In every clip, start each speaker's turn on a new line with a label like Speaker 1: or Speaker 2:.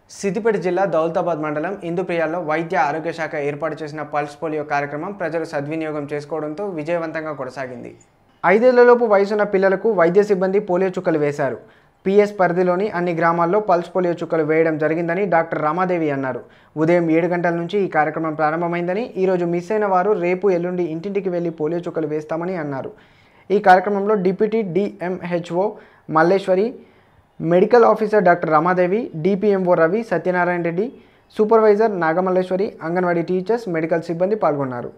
Speaker 1: సిద్దిపేట జిల్లా దౌలతాబాద్ మండలం ఇందుప్రియాల్లో వైద్య ఆరోగ్య శాఖ ఏర్పాటు చేసిన పల్స్ పోలియో కార్యక్రమం ప్రజలు సద్వినియోగం చేసుకోవడంతో విజయవంతంగా కొనసాగింది ఐదేళ్లలోపు వయసున్న పిల్లలకు వైద్య సిబ్బంది పోలియో చుక్కలు వేశారు పిఎస్ పరిధిలోని అన్ని గ్రామాల్లో పల్స్ పోలియో చుక్కలు వేయడం జరిగిందని డాక్టర్ రామాదేవి అన్నారు ఉదయం ఏడు గంటల నుంచి ఈ కార్యక్రమం ప్రారంభమైందని ఈరోజు మిస్ అయిన వారు రేపు ఎల్లుండి ఇంటింటికి వెళ్లి పోలియో చుక్కలు వేస్తామని అన్నారు ఈ కార్యక్రమంలో deputy DMHO Malleswari medical officer doctor Ramadevi DPMO Ravi Satyanarayana Reddy supervisor Nagamalleswari anganwadi teachers medical సిబ్బంది పాల్గొన్నారు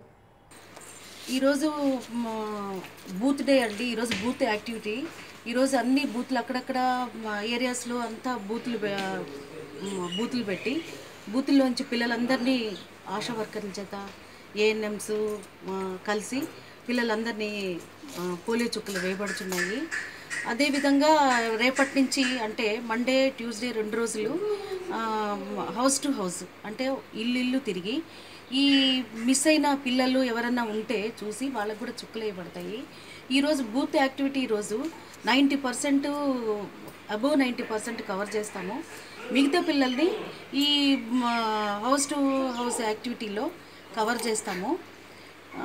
Speaker 2: ఈరోజు మా బూత్ డే అండి ఈరోజు బూత్ యాక్టివిటీ ఈరోజు అన్ని బూత్లు అక్కడక్కడ మా ఏరియాస్లో అంతా బూతులు పె- మ, బూతులు పెట్టి బూతుల్లోంచి పిల్లలందరినీ ఆశా వర్కర్ల చేత ఏఎన్ఎంస్ కలిసి పిల్లలందరినీ ఆ, పోలియో చుక్కలు వేయబడుతున్నాయి అదేవిధంగా రేపటి నుంచి అంటే మండే ట్యూస్డే రెండు రోజులు ఆ, హౌస్ టు హౌస్ అంటే ఇల్లు ఇల్లు తిరిగి ఈ మిస్ అయిన పిల్లలు ఎవరన్నా ఉంటే చూసి వాళ్ళకు కూడా చుక్కలు వేయబడతాయి ఈరోజు బూత్ యాక్టివిటీ ఈరోజు ninety percent above ninety percent cover చేస్తాము మిగతా పిల్లల్ని ఈ మ, హౌస్ టు హౌస్ యాక్టివిటీలో కవర్ చేస్తాము ఆ,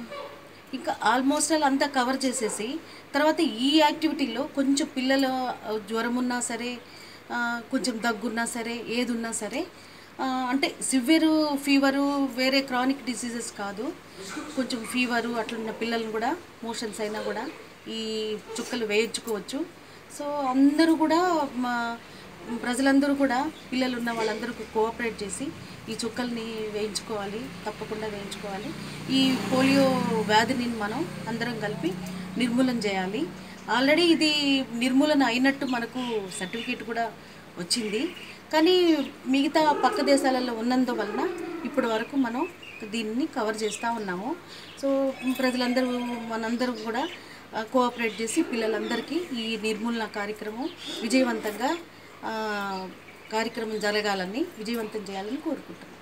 Speaker 2: ఇంకా ఆల్మోస్ట్ ఆల్ అంతా కవర్ చేసేసి తర్వాత ఈ యాక్టివిటీలో కొంచెం పిల్లల ఆ, జ్వరం ఉన్నా సరే ఆ, కొంచెం దగ్గున్నా సరే ఏది ఉన్నా సరే ఆ, అంటే సివియర్ ఫీవరు వేరే క్రానిక్ డిసీజెస్ కాదు కొంచెం ఫీవరు అట్లున్న పిల్లల్ని కూడా మోషన్స్ అయినా కూడా ఈ చుక్కలు వేయించుకోవచ్చు సో అందరూ కూడా మా ప్రజలందరూ కూడా పిల్లలు ఉన్న వాళ్ళందరూ కోఆపరేట్ చేసి ఈ చుక్కల్ని వేయించుకోవాలి తప్పకుండా వేయించుకోవాలి ఈ పోలియో వ్యాధిని మనం అందరం కలిపి నిర్మూలన చేయాలి ఆల్రెడీ ఇది నిర్మూలన అయినట్టు మనకు సర్టిఫికేట్ కూడా వచ్చింది కానీ మిగతా పక్క దేశాలలో ఉన్నందువలన ఇప్పటి వరకు మనం దీన్ని కవర్ చేస్తూ ఉన్నాము సో ప్రజలందరూ మనందరం కూడా ఆ, కోఆపరేట్ చేసి పిల్లలందరికీ ఈ నిర్మూలన కార్యక్రమం విజయవంతంగా ఆ, కార్యక్రమం జరగాలని విజయవంతం చేయాలని కోరుకుంటున్నాను